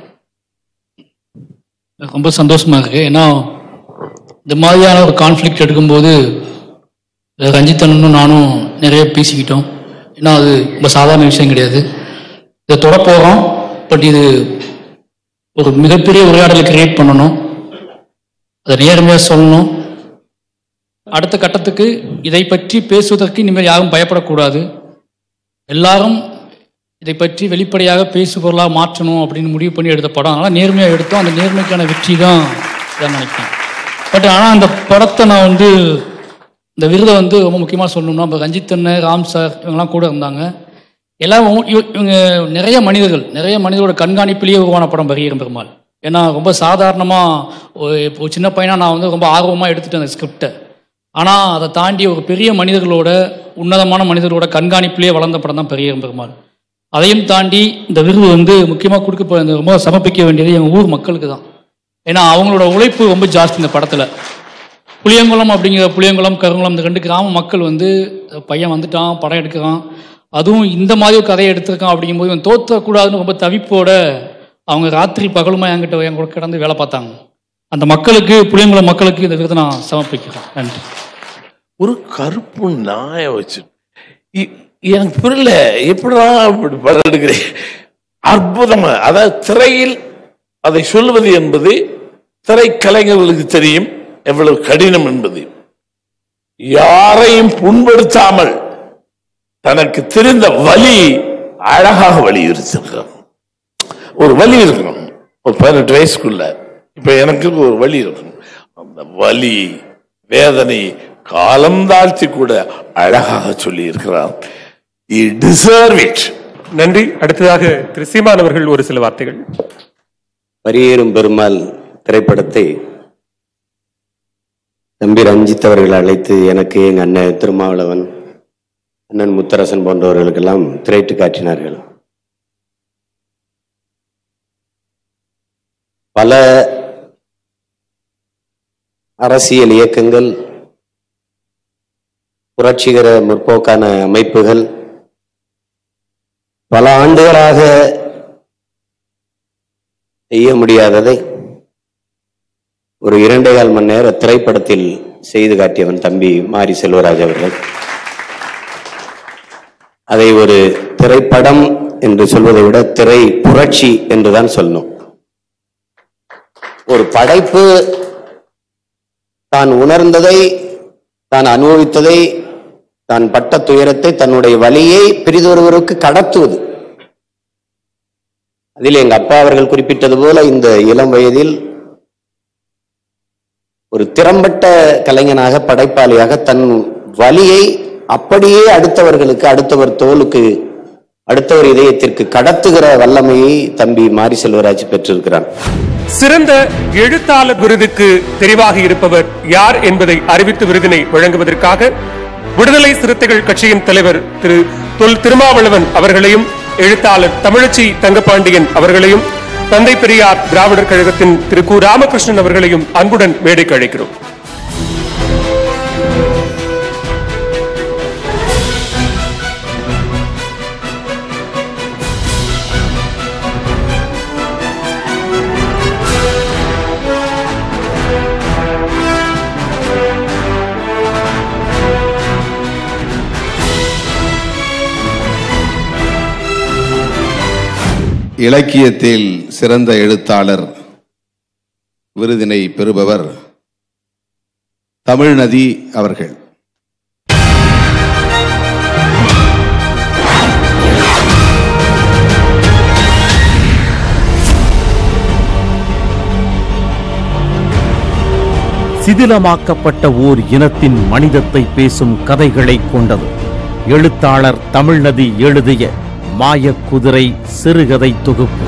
ரொம்ப சந்தோஷமா இருக்கு ஏன்னா இந்த மாதிரியான ஒரு கான்ஃப்ளிக்ட் எடுக்கும்போது அஹ் ரஞ்சித் அண்ணனும் நானும் நிறைய பேசிக்கிட்டோம் ஏன்னா அது ரொம்ப சாதாரண விஷயம் கிடையாது இதை தொட போகிறோம் பட் இது ஒரு மிகப்பெரிய உரையாடலை கிரியேட் பண்ணணும் அதை நேர்மையாக சொல்லணும் அடுத்த கட்டத்துக்கு இதை பற்றி பேசுவதற்கு இனிமேல் யாரும் பயப்படக்கூடாது எல்லாரும் இதை பற்றி வெளிப்படையாக பேசுபொருளாக மாற்றணும் அப்படின்னு முடிவு பண்ணி எடுத்த படம் அதனால் நேர்மையாக எடுத்தோம் அந்த நேர்மைக்கான வெற்றி தான் இதான் நினைக்கிறேன் பட் ஆனால் அந்த படத்தை நான் வந்து இந்த விருதை வந்து ரொம்ப முக்கியமாக சொல்லணும்னா இப்போ ரஞ்சித் அண்ணன் ராம் சார் இவங்கெல்லாம் கூட இருந்தாங்க எல்லாம் இவங்க- இவ- இவங்க நிறைய மனிதர்கள் நிறைய மனிதரோட கண்காணிப்பிலேயே உருவான படம் பரியரும் பெருமாள் ஏன்னா ரொம்ப சாதாரணமாக ஒரு சின்ன பையனா நான் வந்து ரொம்ப ஆர்வமாக எடுத்துட்டேன் அந்த ஸ்கிரிப்டை ஆனால் அதை தாண்டி ஒரு பெரிய மனிதர்களோட உன்னதமான மனிதர்களோட கண்காணிப்பிலேயே வளர்ந்த படம் தான் பெரியரும் பெருமாள் அதையும் தாண்டி இந்த விருது வந்து முக்கியமாக கொடுக்க போகிற இந்த ரொம்ப சமர்ப்பிக்க வேண்டியது எங்கள் ஊர் மக்களுக்கு தான் ஏன்னா அவங்களோட உழைப்பு ரொம்ப ஜாஸ்தி இந்த படத்தில் புளியங்குளம் அப்படிங்கிற புளியங்குளம் கருங்குளம் இந்த ரெண்டு கிராம மக்கள் வந்து பையன் வந்துட்டான் படம் எடுக்கிறான் அதுவும் இந்த மாதிரி ஒரு கதையை எடுத்திருக்கான் அப்படிங்கும்போது இவன் தோற்றக்கூடாதுன்னு ரொம்ப தவிப்போட அவங்க ராத்திரி பகலுமா என்கிட்ட என் கூட கிடந்து வேலை பார்த்தாங்க அந்த மக்களுக்கு புளியங்குளம் மக்களுக்கு இந்த விருதை நான் சமர்ப்பிக்கிறேன் நன்றி ஒரு கருப்பு நாயை வச்சு இ- எனக்கு புரியல எப்படிதான் இப்படி படம் எடுக்கிறேன் அற்புதமா அதாவது திரையில் அதை சொல்லுவது என்பது திரைக்கலைஞர்களுக்கு தெரியும் எவ்வளவு கடினம் என்பது யாரையும் புண்படுத்தாமல் தனக்கு தெரிந்த வலி அழகாக வலியுறுத்திருக்கிறார் ஒரு வலி இருக்கணும் ஒரு பதினெட்டு வயசுக்குள்ள இப்ப எனக்கு ஒரு வலி இருக்கணும் அந்த வலி வேதனை காலம் தாழ்த்தி கூட அழகாக சொல்லி இருக்கிறார் டிசர்வ் இட் நன்றி அடுத்ததாக திரு சீமான் அவர்கள் ஒரு சில வார்த்தைகள் பரியேறும் பெருமாள் திரைப்படத்தை தம்பி ரஞ்சித் அவர்கள் அழைத்து எனக்கு எங்க அண்ணன் திருமாவளவன் அண்ணன் முத்தரசன் போன்றவர்களுக்கெல்லாம் திரைட்டு காட்டினார்கள் பல அரசியல் இயக்கங்கள் புரட்சிகர முற்போக்கான அமைப்புகள் பல ஆண்டுகளாக செய்ய முடியாததை ஒரு இரண்டே கால் மணி நேர திரைப்படத்தில் செய்து காட்டியவன் தம்பி மாரி செல்வராஜ் அவர்கள் அதை ஒரு திரைப்படம் என்று சொல்வதை விட திரை புரட்சி என்றுதான் சொல்லணும் ஒரு படைப்பு தான் உணர்ந்ததை தான் அனுபவித்ததை தான் பட்ட துயரத்தை தன்னுடைய வழியை பிரிதொருவருக்கு கடத்துவது அதில் எங்க அப்பா அவர்கள் குறிப்பிட்டது போல இந்த இளம் வயதில் ஒரு திறம்பட்ட கலைஞனாக படைப்பாளியாக தன் வலியை அப்படியே அடுத்தவர்களுக்கு அடுத்தவர் தோலுக்கு அடுத்தவர் இதயத்திற்கு கடத்துகிற வல்லமையை தம்பி மாரி செல்வராஜ் பெற்றிருக்கிறான் சிறந்த எழுத்தாளர் விருதுக்கு தெரிவாக இருப்பவர் யார் என்பதை அறிவித்து விருதினை வழங்குவதற்காக விடுதலை சிறுத்தைகள் கட்சியின் தலைவர் திரு தொல் திருமாவளவன் அவர்களையும் எழுத்தாளர் தமிழச்சி தங்கபாண்டியன் அவர்களையும் தந்தை பெரியார் திராவிடர் கழகத்தின் திரு கு ராமகிருஷ்ணன் அவர்களையும் அன்புடன் மேடைக்கு அழைக்கிறோம் இலக்கியத்தில் சிறந்த எழுத்தாளர் விருதினை பெறுபவர் தமிழ்நதி அவர்கள் சிதிலமாக்கப்பட்ட ஓர் இனத்தின் மனிதத்தை பேசும் கதைகளை கொண்டது எழுத்தாளர் தமிழ்நதி எழுதிய மாயக் குதிரை சிறுகதை தொகுப்பு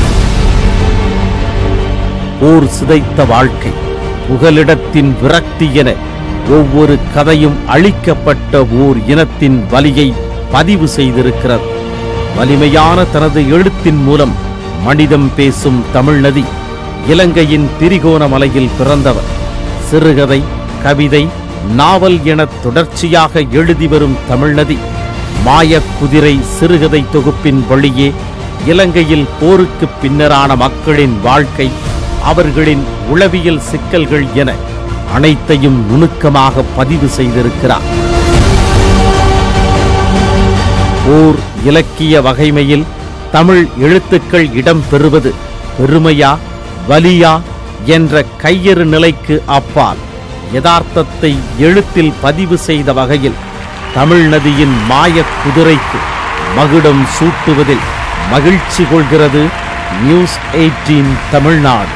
போர் சிதைத்த வாழ்க்கை புகலிடத்தின் விரக்தி என ஒவ்வொரு கதையும் அழிக்கப்பட்ட ஓர் இனத்தின் வலியை பதிவு செய்திருக்கிறது வலிமையான தனது எழுத்தின் மூலம் மனிதம் பேசும் தமிழ்நதி இலங்கையின் திரிகோணமலையில் பிறந்தவர் சிறுகதை கவிதை நாவல் என தொடர்ச்சியாக எழுதி வரும் தமிழ்நதி மாயக் குதிரை சிறுகதை தொகுப்பின் வழியே இலங்கையில் போருக்கு பின்னரான மக்களின் வாழ்க்கை அவர்களின் உளவியல் சிக்கல்கள் என அனைத்தையும் நுணுக்கமாக பதிவு செய்திருக்கிறார் ஓர் இலக்கிய வகைமையில் தமிழ் எழுத்துக்கள் இடம் பெறுவது பெருமையா வலியா என்ற கையறு நிலைக்கு அப்பால் யதார்த்தத்தை எழுத்தில் பதிவு செய்த வகையில் தமிழ் நதியின் மாயக் குதிரைக்கு மகுடம் சூட்டுவதில் மகிழ்ச்சி கொள்கிறது நியூஸ் எயிட்டீன் தமிழ்நாடு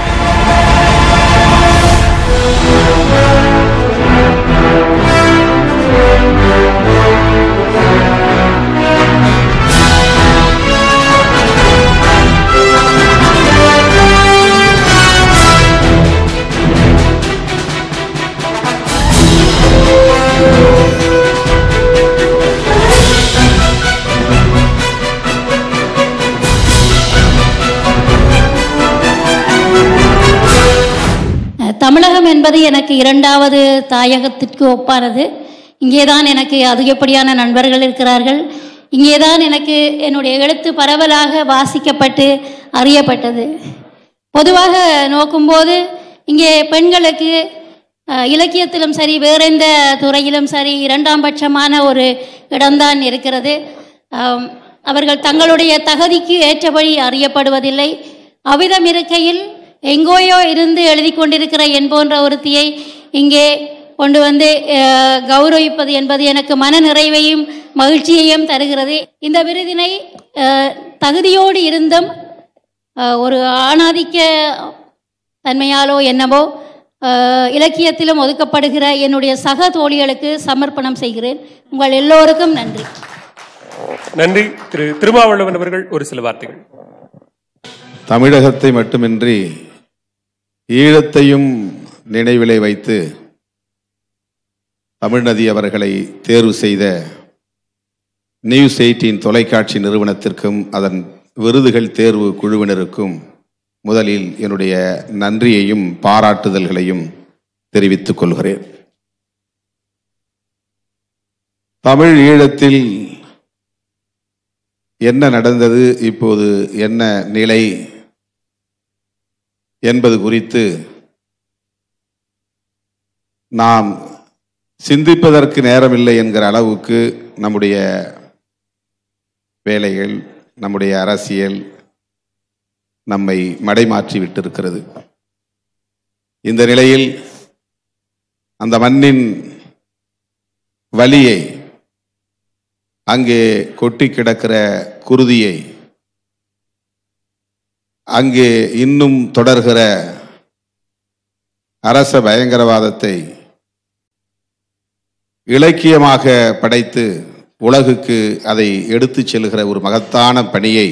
தமிழகம் என்பது எனக்கு இரண்டாவது தாயகத்திற்கு ஒப்பானது இங்கேதான் எனக்கு அதிகப்படியான நண்பர்கள் இருக்கிறார்கள் இங்கேதான் எனக்கு என்னுடைய எழுத்து பரவலாக வாசிக்கப்பட்டு அறியப்பட்டது பொதுவாக நோக்கும்போது இங்கே பெண்களுக்கு அஹ், இலக்கியத்திலும் சரி வேற எந்த துறையிலும் சரி இரண்டாம் பட்சமான ஒரு இடம்தான் இருக்கிறது ஆம், அவர்கள் தங்களுடைய தகுதிக்கு ஏற்றபடி அறியப்படுவதில்லை அவ்விதம் இருக்கையில் எங்கோயோ இருந்து எழுதி கொண்டிருக்கிற என் போன்ற ஒருத்தியை இங்கே கொண்டு வந்து அஹ், கௌரவிப்பது என்பது எனக்கு மன நிறைவையும் மகிழ்ச்சியையும் தருகிறது இந்த விருதினை அஹ், தகுதியோடு இருந்தும் அஹ், ஒரு ஆணாதிக்க தன்மையாலோ என்னவோ அஹ், இலக்கியத்திலும் ஒதுக்கப்படுகிற என்னுடைய சக தோழிகளுக்கு சமர்ப்பணம் செய்கிறேன் உங்கள் எல்லோருக்கும் நன்றி நன்றி திரு திருமாவளவன் அவர்கள் ஒரு சில வார்த்தைகள் தமிழகத்தை மட்டுமின்றி ஈழத்தையும் நினைவிலை வைத்து தமிழ்நதி அவர்களை தேர்வு செய்த நியூஸ் எயிட்டின் தொலைக்காட்சி நிறுவனத்திற்கும் அதன் விருதுகள் தேர்வு குழுவினருக்கும் முதலில் என்னுடைய நன்றியையும் பாராட்டுதல்களையும் தெரிவித்துக் கொள்கிறேன் தமிழ் ஈழத்தில் என்ன நடந்தது இப்போது என்ன நிலை என்பது குறித்து நாம் சிந்திப்பதற்கு நேரமில்லை என்கிற அளவுக்கு நம்முடைய வேலைகள் நம்முடைய அரசியல் நம்மை மடைமாற்றி விட்டிருக்கிறது இந்த நிலையில் அந்த மண்ணின் வலியை அங்கே கொட்டி கிடக்கிற குருதியை அங்கே இன்னும் தொடர்கிற அரச பயங்கரவாதத்தை இலக்கியமாக படைத்து உலகுக்கு அதை எடுத்துச் செல்கிற ஒரு மகத்தான பணியை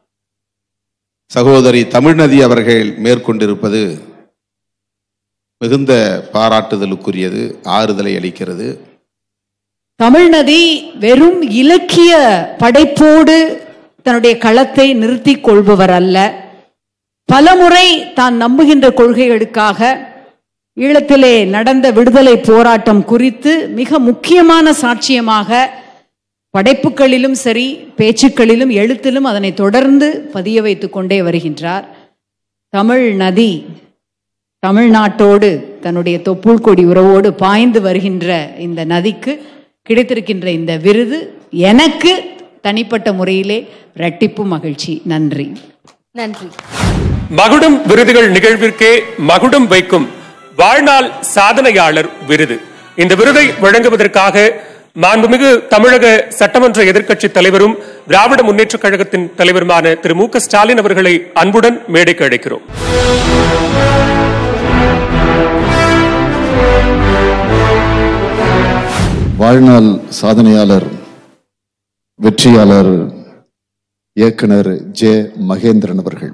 சகோதரி தமிழ்நதி அவர்கள் மேற்கொண்டிருப்பது மிகுந்த பாராட்டுதலுக்குரியது ஆறுதலை அளிக்கிறது தமிழ்நதி வெறும் இலக்கிய படைப்போடு தன்னுடைய களத்தை நிறுத்திக் கொள்பவர் அல்ல பலமுறை தான் நம்புகின்ற கொள்கைகளுக்காக ஈழத்திலே நடந்த விடுதலை போராட்டம் குறித்து மிக முக்கியமான சாட்சியமாக படைப்புகளிலும் சரி பேச்சுக்களிலும் எழுத்திலும் அதனை தொடர்ந்து பதிய வைத்துக் கொண்டே வருகின்றார் தமிழ் நதி தமிழ்நாட்டோடு தன்னுடைய தொப்புள் கொடி உறவோடு பாய்ந்து வருகின்ற இந்த நதிக்கு கிடைத்திருக்கின்ற இந்த விருது எனக்கு தனிப்பட்ட முறையிலே இரட்டிப்பு மகிழ்ச்சி நன்றி நன்றி மகுடம் விருதுகள் நிகழ்விற்கே மகுடம் வைக்கும் வாழ்நாள் சாதனையாளர் விருது இந்த விருதை வழங்குவதற்காக மாண்புமிகு தமிழக சட்டமன்ற எதிர்க்கட்சி தலைவரும் திராவிட முன்னேற்றக் கழகத்தின் தலைவருமான திரு மு க ஸ்டாலின் அவர்களை அன்புடன் மேடைக்கு அழைக்கிறோம் வாழ்நாள் சாதனையாளர் வெற்றியாளர் இயக்குனர் ஜே மகேந்திரன் அவர்கள்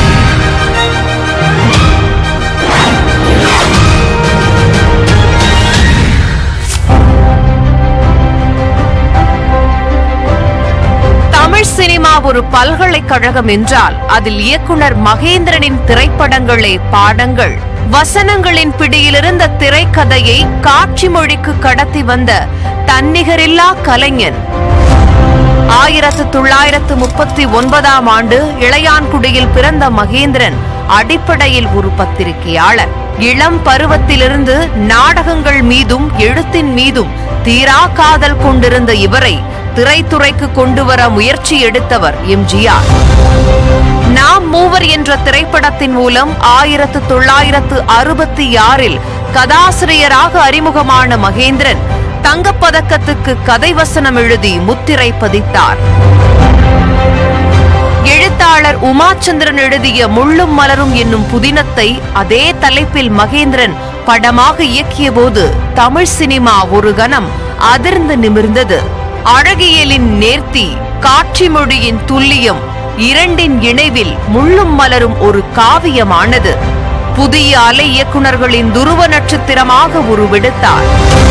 தமிழ் சினிமா ஒரு பல்கலைக்கழகம் என்றால் அதில் இயக்குனர் மகேந்திரனின் திரைப்படங்களே பாடங்கள் வசனங்களின் பிடியிலிருந்த திரைக்கதையை காட்சி மொழிக்கு கடத்தி வந்த தன்னிகரில்லா கலைஞன் ஆயிரத்து தொள்ளாயிரத்து முப்பத்தி ஒன்பதாம் ஆண்டு இளையான்குடியில் பிறந்த மகேந்திரன் அடிப்படையில் ஒரு பத்திரிகையாளர் இளம் பருவத்திலிருந்து நாடகங்கள் மீதும் எழுத்தின் மீதும் தீரா காதல் கொண்டிருந்த இவரை திரைத்துறைக்கு கொண்டு வர முயற்சி எடுத்தவர் எம்ஜிஆர் நாம் மூவர் என்ற திரைப்படத்தின் மூலம் ஆயிரத்து தொள்ளாயிரத்து அறுபத்தி ஆறில் கதாசிரியராக அறிமுகமான மகேந்திரன் தங்கப்பதக்கத்துக்கு கதை வசனம் எழுதி முத்திரை பதித்தார் எழுத்தாளர் உமாச்சந்திரன் எழுதிய முள்ளும் மலரும் என்னும் புதினத்தை அதே தலைப்பில் மகேந்திரன் படமாக இயக்கிய போது தமிழ் சினிமா ஒரு கணம் அதிர்ந்து நிமிர்ந்தது அழகியலின் நேர்த்தி காட்சி மொழியின் துல்லியம் இரண்டின் இணைவில் முள்ளும் மலரும் ஒரு காவியமானது புதிய அலை இயக்குனர்களின் துருவ நட்சத்திரமாக உருவெடுத்தார்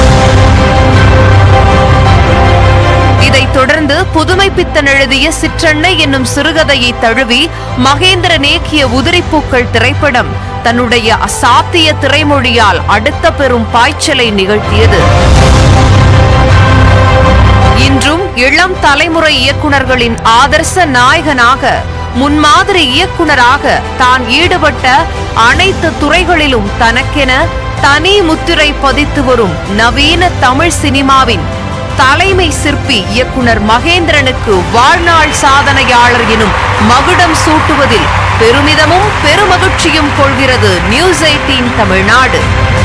இதைத் தொடர்ந்து புதுமை பித்தன் எழுதிய சிற்றன்னை என்னும் சிறுகதையை தழுவி மகேந்திரன் இயக்கிய உதிரிப்பூக்கள் திரைப்படம் தன்னுடைய அசாத்திய திரைமொழியால் அடுத்த பெரும் பாய்ச்சலை நிகழ்த்தியது இன்றும் இளம் தலைமுறை இயக்குனர்களின் ஆதர்ச நாயகனாக முன்மாதிரி இயக்குனராக தான் ஈடுபட்ட அனைத்து துறைகளிலும் தனக்கென தனி முத்திரை பதித்து வரும் நவீன தமிழ் சினிமாவின் தலைமை சிற்பி இயக்குனர் மகேந்திரனுக்கு வாழ்நாள் சாதனையாளர் எனும் மகுடம் சூட்டுவதில் பெருமிதமும் பெருமகிழ்ச்சியும் கொள்கிறது நியூஸ் எயிட்டீன் தமிழ்நாடு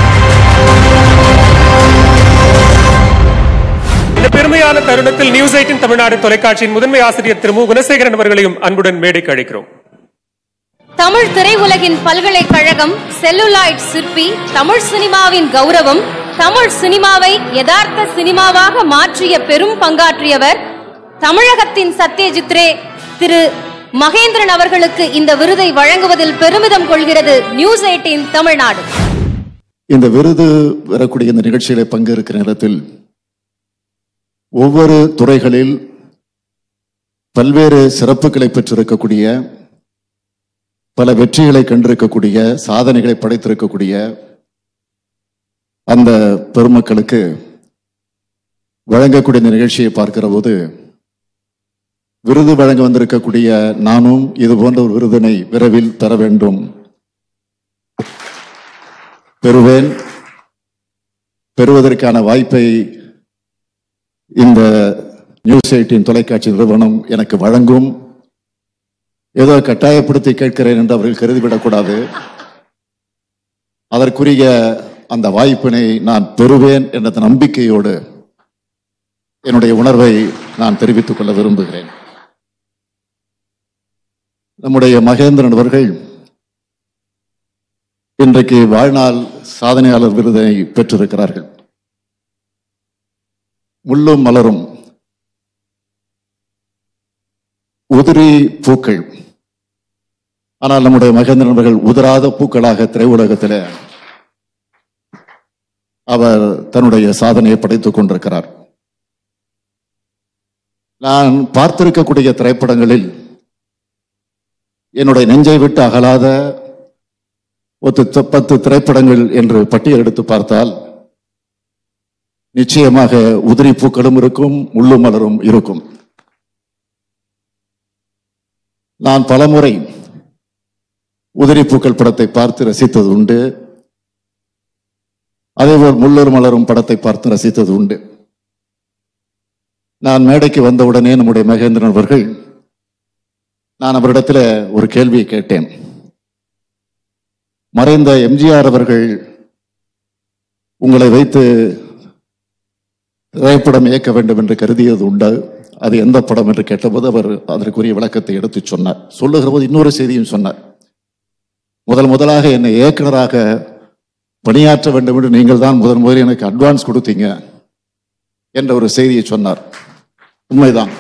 இந்த பெருமையான தருணத்தில் நியூஸ் எயிட்டின் தமிழ்நாடு தொலைக்காட்சியின் முதன்மை ஆசிரியர் திரு மு குணசேகரன் அவர்களையும் அன்புடன் மேடைக்கு அழைக்கிறோம் தமிழ் திரையுலகின் பல்கலைக்கழகம் செல்லுலாய்ட் சிற்பி தமிழ் சினிமாவின் கௌரவம் தமிழ் சினிமாவை யதார்த்த சினிமாவாக மாற்றிய பெரும் பங்காற்றியவர் தமிழகத்தின் சத்யஜித்ரே திரு மகேந்திரன் அவர்களுக்கு இந்த விருதை வழங்குவதில் பெருமிதம் கொள்கிறது நியூஸ் எயிட்டின் தமிழ்நாடு இந்த விருது வரக்கூடிய இந்த நிகழ்ச்சியில பங்கேற்கிற நேரத்தில் ஒவ்வொரு துறைகளில் பல்வேறு சிறப்புகளை பெற்றிருக்கக்கூடிய பல வெற்றிகளை கண்டிருக்கக்கூடிய சாதனைகளை படைத்திருக்கக்கூடிய அந்த பெருமக்களுக்கு வழங்கக்கூடிய இந்த நிகழ்ச்சியை பார்க்கிற போது விருது வழங்க வந்திருக்கக்கூடிய நானும் இது போன்ற ஒரு விருதினை விரைவில் பெற வேண்டும் பெறுவேன் பெறுவதற்கான வாய்ப்பை இந்த நியூஸ் எயிட்டின் தொலைக்காட்சி நிறுவனம் எனக்கு வழங்கும் ஏதோ கட்டாயப்படுத்தி கேட்கிறேன் என்று அவர்கள் கருதிவிடக்கூடாது அதற்குரிய அந்த வாய்ப்பினை நான் பெறுவேன் என்ற நம்பிக்கையோடு என்னுடைய உணர்வை நான் தெரிவித்துக் கொள்ள விரும்புகிறேன் நம்முடைய மகேந்திரன் அவர்கள் இன்றைக்கு வாழ்நாள் சாதனையாளர் விருதினை பெற்றிருக்கிறார்கள் முள்ளும் மலரும் உதிரி பூக்கள் ஆனால் நம்முடைய மகேந்திரன் அவர்கள் உதிராத பூக்களாக திரையுலகத்தில் அவர் தன்னுடைய சாதனையை படைத்துக் கொண்டிருக்கிறார் நான் பார்த்திருக்கக்கூடிய திரைப்படங்களில் என்னுடைய நெஞ்சை விட்டு அகலாத ஒரு த- பத்து திரைப்படங்கள் என்று பட்டியல் எடுத்து பார்த்தால் நிச்சயமாக உதிரி பூக்களும் இருக்கும் முள்ளு மலரும் இருக்கும் நான் பலமுறை உதிரி பூக்கள் படத்தை பார்த்து ரசித்தது உண்டு அதேபோல் முள்ளூர் மலரும் படத்தை பார்த்து ரசித்தது உண்டு நான் மேடைக்கு வந்தவுடனே நம்முடைய மகேந்திரன் அவர்கள் நான் அவரிடத்தில் ஒரு கேள்வியை கேட்டேன் மறைந்த எம்ஜிஆர் அவர்கள் உங்களை வைத்து திரைப்படம் இயக்க வேண்டும் என்று கருதியது உண்டு அது எந்த படம் என்று கேட்டபோது அவர் அதற்குரிய விளக்கத்தை எடுத்துச் சொன்னார் சொல்லுகிற போது இன்னொரு செய்தியும் சொன்னார் முதல் முதலாக என்னை இயக்குனராக பணியாற்ற வேண்டும் என்று நீங்கள் தான் முதன் முதலில் எனக்கு அட்வான்ஸ் கொடுத்தீங்க என்ற ஒரு செய்தியை சொன்னார் உண்மைதான்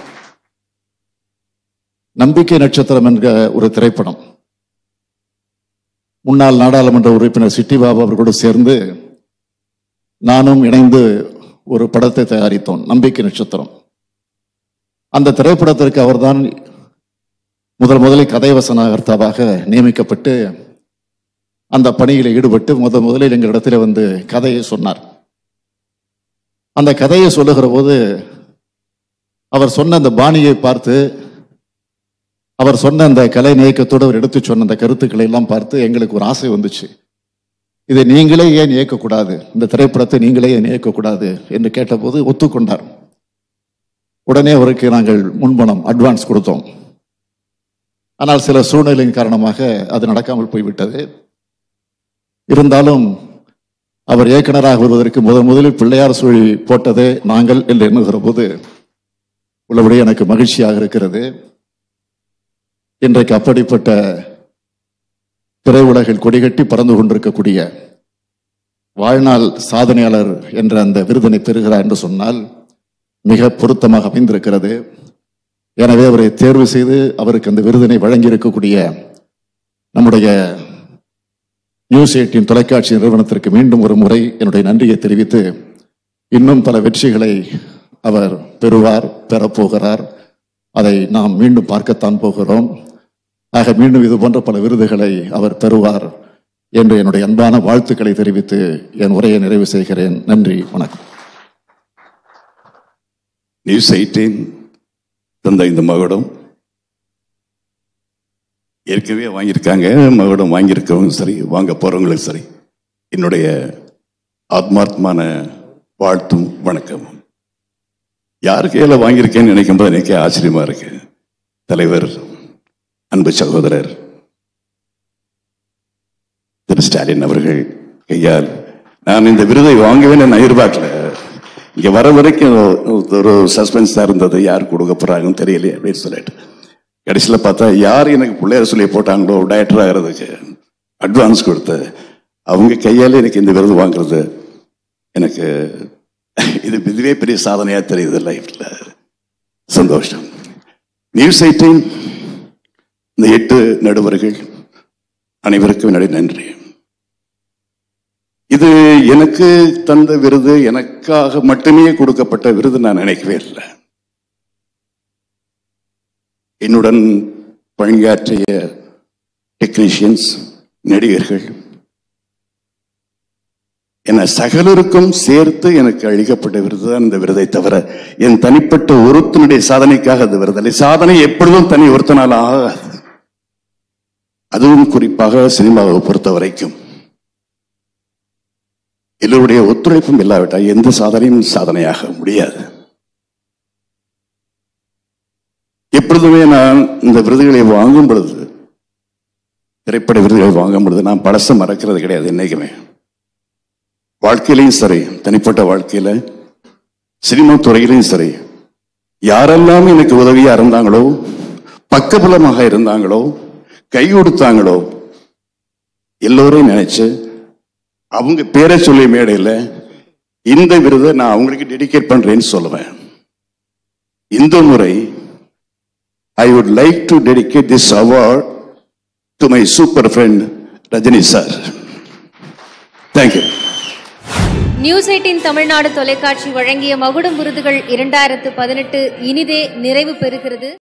நம்பிக்கை நட்சத்திரம் என்கிற ஒரு திரைப்படம் முன்னாள் நாடாளுமன்ற உறுப்பினர் சிட்டி பாபு அவர்களோடு சேர்ந்து நானும் இணைந்து ஒரு படத்தை தயாரித்தோம் நம்பிக்கை நட்சத்திரம் அந்த திரைப்படத்திற்கு அவர்தான் முதல் முதலில் கதை வசனகர்த்தாவாக நியமிக்கப்பட்டு அந்த பணியில் ஈடுபட்டு முதல் முதலில் எங்களிடத்துல வந்து கதையை சொன்னார் அந்த கதையை சொல்லுகிற போது அவர் சொன்ன அந்த பாணியை பார்த்து அவர் சொன்ன அந்த கலை இயக்கத்தோடு அவர் எடுத்து சொன்ன அந்த கருத்துக்களை எல்லாம் பார்த்து எங்களுக்கு ஒரு ஆசை வந்துச்சு இதை நீங்களே ஏன் இயக்கக்கூடாது இந்த திரைப்படத்தை நீங்களே ஏன் இயக்கக்கூடாது என்று கேட்டபோது ஒத்துக்கொண்டார் உடனே அவருக்கு நாங்கள் முன்பணம் அட்வான்ஸ் கொடுத்தோம் ஆனால் சில சூழ்நிலையின் காரணமாக அது நடக்காமல் போய்விட்டது இருந்தாலும் அவர் இயக்குனராக வருவதற்கு முதன் முதலில் பிள்ளையார் சுழி போட்டதே நாங்கள் என்று எண்ணுகிற போது உள்ளபடி எனக்கு மகிழ்ச்சியாக இருக்கிறது இன்றைக்கு அப்படிப்பட்ட திரையுலகில் கொடிகட்டி பறந்து கொண்டிருக்கக்கூடிய வாழ்நாள் சாதனையாளர் என்ற அந்த விருதினை பெறுகிறார் என்று சொன்னால் மிக பொருத்தமாக அமைந்திருக்கிறது எனவே அவரை தேர்வு செய்து அவருக்கு அந்த விருதினை வழங்கி இருக்கக்கூடிய நம்முடைய நியூஸ் எயிட்டின் தொலைக்காட்சி நிறுவனத்திற்கு மீண்டும் ஒரு முறை என்னுடைய நன்றியை தெரிவித்து இன்னும் பல வெற்றிகளை அவர் பெறுவார் பெறப்போகிறார் அதை நாம் மீண்டும் பார்க்கத்தான் போகிறோம் ஆக மீண்டும் இது போன்ற பல விருதுகளை அவர் பெறுவார் என்று என்னுடைய அன்பான வாழ்த்துக்களை தெரிவித்து என் உரையை நிறைவு செய்கிறேன் நன்றி வணக்கம் நியூஸ் எயிட்டீன் தந்த இந்த மகுடம் ஏற்கனவே வாங்கியிருக்காங்க மகுடம் வாங்கியிருக்கவங்க சரி வாங்க போறவங்களும் சரி என்னுடைய ஆத்மார்த்தமான வாழ்த்தும் வணக்கமும் யார் கையில வாங்கியிருக்கேன்னு நினைக்கும் போது எனக்கே ஆச்சரியமா இருக்கு தலைவர் அன்பு சகோதரர் திரு ஸ்டாலின் அவர்கள் கையால் நான் இந்த விருதை வாங்கவே நான் எதிர்பார்க்கல இங்க வர வரைக்கும் ஒரு சஸ்பென்ஸா இருந்தது யார் கொடுக்க போறாங்கன்னு தெரியலையே அப்படின்னு சொல்லிட்டு கடைசியில பார்த்தா யார் எனக்கு பிள்ளையார் சொல்லி போட்டாங்களோ டைரக்டர் ஆகிறதுக்கு அட்வான்ஸ் கொடுத்து அவங்க கையால எனக்கு இந்த விருது வாங்குறது எனக்கு இது இதுவே பெரிய சாதனையா தெரியுது லைஃப்ல சந்தோஷம் நியூஸ் எயிட்டீன் இந்த எட்டு நடுவர்கள் அனைவருக்கும் என்னுடைய நன்றி இது எனக்கு தந்த விருது எனக்காக மட்டுமே கொடுக்கப்பட்ட விருது நான் நினைக்கவே இல்லை என்னுடன் பணியாற்றிய டெக்னீஷியன்ஸ் நடிகர்கள் என சகலருக்கும் சேர்த்து எனக்கு அளிக்கப்பட்ட விருது தான் இந்த விருதை தவிர என் தனிப்பட்ட ஒருத்தனுடைய சாதனைக்காக அந்த விருது இல்லை சாதனை எப்பொழுதும் தனி ஒருத்தனால் ஆகாது அதுவும் குறிப்பாக சினிமாவை பொறுத்த வரைக்கும் எல்லோருடைய ஒத்துழைப்பும் இல்லாவிட்டால் எந்த சாதனையும் சாதனையாக முடியாது எப்பொழுதுமே நான் இந்த விருதுகளை வாங்கும் பொழுது திரைப்பட விருதுகளை வாங்கும் பொழுது நான் பழச மறக்கிறது கிடையாது என்னைக்குமே வாழ்க்கையிலையும் சரி தனிப்பட்ட வாழ்க்கையில சினிமா துறையிலையும் சரி யாரெல்லாம் எனக்கு உதவியா இருந்தாங்களோ பக்கபலமாக இருந்தாங்களோ கை கொடுத்தாங்களோ எல்லோரையும் நினைச்சு அவங்க பேரை சொல்லி மேடையில் இந்த விருதை நான் அவங்களுக்கு டெடிகேட் பண்றேன்னு சொல்லுவேன் இந்த முறை I would like to dedicate this award to my super friend Rajini sir thank you news eighteen Tamil Nadu தொலைக்காட்சி வழங்கிய மகுடம் விருதுகள் இரண்டாயிரத்து பதினெட்டு இனிதே நிறைவு பெறுகிறது